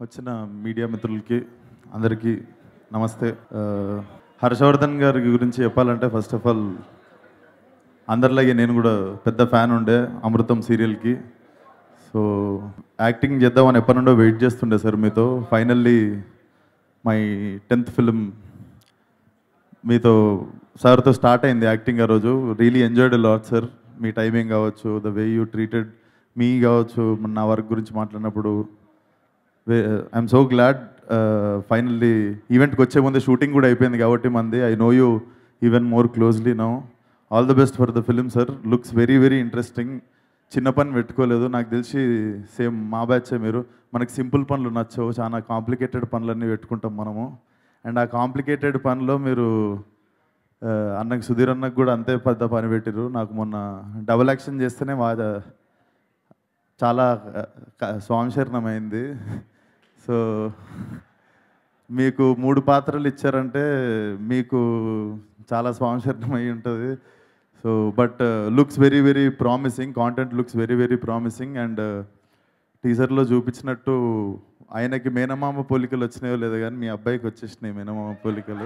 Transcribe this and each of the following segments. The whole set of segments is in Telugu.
వచ్చిన మీడియా మిత్రులకి అందరికీ నమస్తే ఆ, హర్షవర్ధన్ గారి గురించి చెప్పాలంటే ఫస్ట్ ఆఫ్ ఆల్ అందరిలాగే నేను కూడా పెద్ద ఫ్యాన్ ఉండే అమృతం సీరియల్కి సో యాక్టింగ్ చేద్దామని ఎప్పటి నుండో వెయిట్ చేస్తుండే సార్ మీతో ఫైనల్లీ మై టెన్త్ ఫిలిం మీతో సార్తో స్టార్ట్ అయింది యాక్టింగ్ ఆ రోజు రియలీ ఎంజాయ్డ్ లాట్ సార్ మీ టైమింగ్ కావచ్చు the way you treated me కావచ్చు నా వర్క్ గురించి మాట్లాడినప్పుడు ఐఎమ్ సో గ్లాడ్ ఫైనల్లీ ఈవెంట్కి వచ్చే ముందే షూటింగ్ కూడా అయిపోయింది కాబట్టి మంది I know you even more closely now all the best for the film sir looks very very interesting చిన్న పని పెట్టుకోలేదు నాకు తెలిసి సేమ్ మా బ్యాచే మీరు మనకి సింపుల్ పనులు నచ్చవు చాలా కాంప్లికేటెడ్ పనులన్నీ పెట్టుకుంటాం మనము అండ్ ఆ కాంప్లికేటెడ్ పనిలో మీరు ఆ, అన్నకి సుధీర్ అన్నకు కూడా అంతే పెద్ద పని పెట్టిరు నాకు మొన్న డబుల్ యాక్షన్ చేస్తేనే మా చాలా క- స్వామిశరణమైంది సో మీకు మూడు పాత్రలు ఇచ్చారంటే మీకు చాలా స్వామిశరణం అయి ఉంటుంది so but looks very very promising content looks very very promising and టీజర్లో చూపించినట్టు ఆయనకి మేనమామ పోలికలు వచ్చినాయో లేదో కానీ మీ అబ్బాయికి వచ్చేసినాయి మేనమామ పోలికలు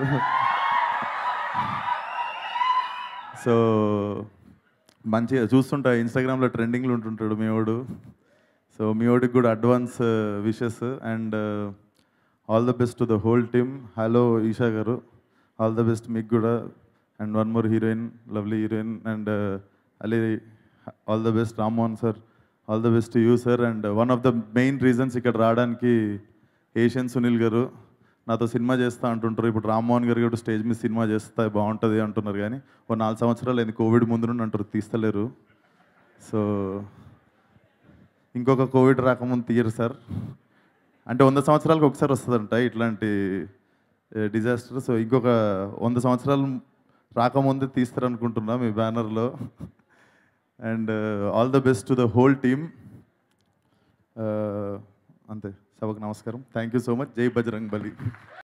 సో మంచిగా చూస్తుంటా ఇన్స్టాగ్రామ్లో ట్రెండింగ్లో ఉంటుంటాడు మీ వాడు సో మీ వాడికి కూడా advance wishes and all the best to the whole team hello Esha garu all the best మీకు కూడా and one more heroine lovely heroine and Ali all the best Rammohan sir all the best you sir and one of the main reasons ఇక్కడ రావడానికి ఏషియన్ సునీల్ గారు నాతో సినిమా చేస్తా అంటుంటారు ఇప్పుడు రామ్మోహన్ గారు కూడా స్టేజ్ మీద సినిమా చేస్తే బాగుంటుంది అంటున్నారు కానీ ఓ నాలుగు సంవత్సరాలు అయింది కోవిడ్ ముందు నుండి అంటారు తీస్తలేరు సో ఇంకొక కోవిడ్ రాకముందు తీయరు సార్ అంటే వంద సంవత్సరాలకు ఒకసారి వస్తుందంట ఇట్లాంటి డిజాస్టర్ సో ఇంకొక వంద సంవత్సరాలు రాకముందే తీస్తారనుకుంటున్నా మీ బ్యానర్లో and all the best to the whole team అంతే సభకు నమస్కారం థ్యాంక్ యూ సో మచ్ జై బజరంగ్ బలి